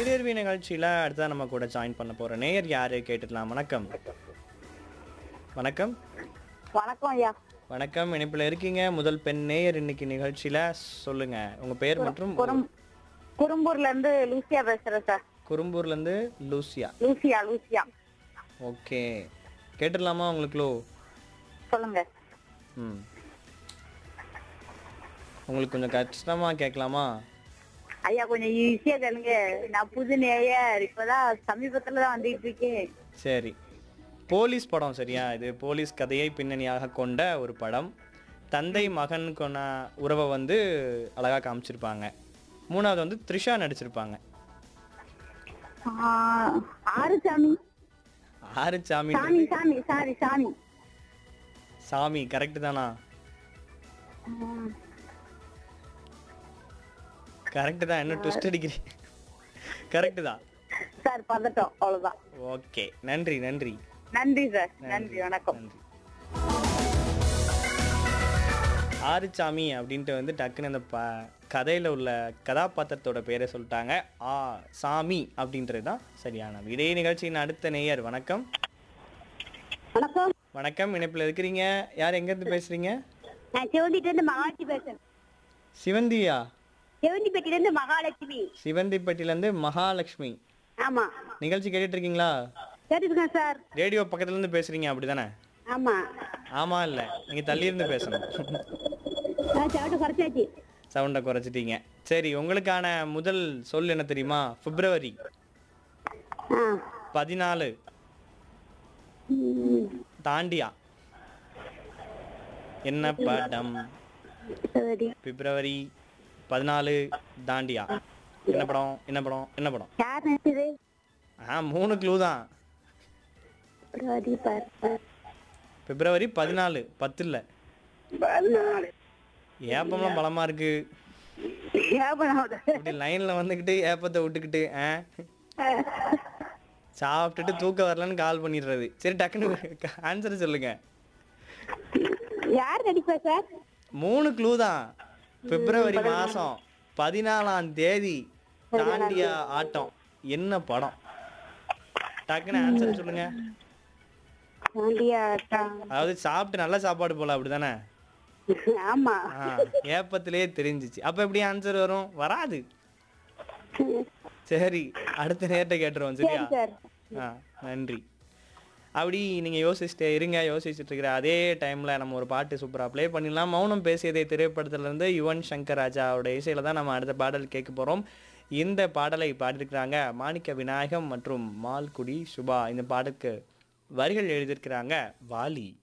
திடீர்வி நிகழ்ச்சியில் அடுத்தா நம்ம கூட ஜாயின் பண்ண போற நேயர் யாரு கேட்டுக்கலாம் வணக்கம் வணக்கம் வணக்கம் ஐயா வணக்கம் இணைப்பில் இருக்கீங்க முதல் பெண் நேயர் இன்னைக்கு நிகழ்ச்சியில சொல்லுங்க உங்க பெயர் மற்றும் குறும் குறும்பூர்ல இருந்து லூசியா பேசுறேன் சார் குறும்பூர்ல இருந்து லூசியா லூசியா லூசியா ஓகே கேட்டுடலாமா உங்களுக்குலோ சொல்லுங்க ம் உங்களுக்கு கொஞ்சம் கஷ்டமா கேட்கலாமா ஐயா கொஞ்சம் ஈஸியா கேளுங்க நான் புது நேயர் இப்பதான் சமீபத்துல தான் வந்துட்டு இருக்கேன் சரி போலீஸ் படம் சரியா இது போலீஸ் கதையை பின்னணியாக கொண்ட ஒரு படம் தந்தை மகன் கொண்ட உறவை வந்து அழகா காமிச்சிருப்பாங்க மூணாவது வந்து த்ரிஷா நடிச்சிருப்பாங்க ஆஹ், ஆறு சாமி ஆறு சாமி சாமி சாமி சாரி சாமி சாமி கரெக்ட் தானா ஆஹ், கரெக்ட் தான் என்ன ட்விஸ்ட் அடிக்கிறீங்க கரெக்ட் தான் சார் பதட்டம் அவ்வளவுதான் ஓகே நன்றி நன்றி நன்றி சார் நன்றி வணக்கம் நன்றி ஆறுசாமி அப்படின்ட்டு வந்து டக்குன்னு அந்த ப கதையில் உள்ள கதாபாத்திரத்தோட பேரை சொல்லிட்டாங்க ஆ சாமி அப்படின்றது தான் சரியான இதே நிகழ்ச்சியின் அடுத்த நேயர் வணக்கம் வணக்கம் வணக்கம் இணைப்பில் இருக்கிறீங்க யார் எங்கேருந்து பேசுறீங்க நான் சிவந்திட்டு இருந்து மகாலட்சுமி பேசுறேன் சிவந்தியா சிவந்திப்பேட்டில இருந்து மகாலட்சுமி சிவந்திப்பட்டிலேருந்து மகாலட்சுமி ஆமா நிகழ்ச்சி கேட்டுட்டு இருக்கீங்களா கேட்டுருக்கேன் சார் ரேடியோ பக்கத்துல இருந்து பேசுறீங்க அப்படிதானே ஆமா ஆமா இல்லை நீங்கள் தள்ளி இருந்து பேசணும் நான் சாப்பிட்டு குறைச்சாச்சு சவுண்டை குறைச்சிட்டீங்க சரி உங்களுக்கான முதல் சொல் என்ன தெரியுமா பிப்ரவரி ஆ பதினாலு ம், தாண்டியா என்ன படம் சரி பிப்ரவரி பதினாலு தாண்டியா என்ன படம் என்ன படம் என்ன படம் யார் நினைச்சது ஆ மூணு க்ளூ தான் பிப்ரவரி பத்து பிப்ரவரி பதினாலு பத்து இல்லை பதினாலு ஏப்பம்லாம் பலமா இருக்கு ஏப்பனாவது இப்படி லைன்ல வந்துக்கிட்டு ஏப்பத்தை விட்டுக்கிட்டு ஆ சாப்பிட்டுட்டு தூக்கம் வரலன்னு கால் பண்ணிடுறது சரி டக்குன்னு ஆன்சர் சொல்லுங்க யார் நடிப்பா சார் மூணு க்ளூ தான் பிப்ரவரி மாசம் பதினாலாம் தேதி தாண்டியா ஆட்டம் என்ன படம் டக்குன்னு ஆன்சர் சொல்லுங்க பாண்டியா அதாவது சாப்பிட்டு நல்ல சாப்பாடு போல அப்படிதானே ஆமா ஆ, ஏப்பத்திலே தெரிஞ்சிச்சு அப்ப எப்படி ஆன்சர் வரும் வராது சரி அடுத்த நேரத்தை கேட்டுருவோம் சரியா சார் ஆ நன்றி அப்படி நீங்க யோசிச்சுட்டே இருங்க யோசிச்சுட்டு இருக்கிற அதே டைம்ல நம்ம ஒரு பாட்டு சூப்பரா ப்ளே பண்ணிடலாம் மௌனம் பேசியதே திரைப்படத்துல இருந்து யுவன் சங்கர் ராஜாவோட இசையில தான் நம்ம அடுத்த பாடல் கேட்க போறோம் இந்த பாடலை பாடியிருக்கிறாங்க மாணிக்க விநாயகம் மற்றும் மால்குடி சுபா இந்த பாட்டுக்கு வரிகள் எழுதியிருக்கிறாங்க வாலி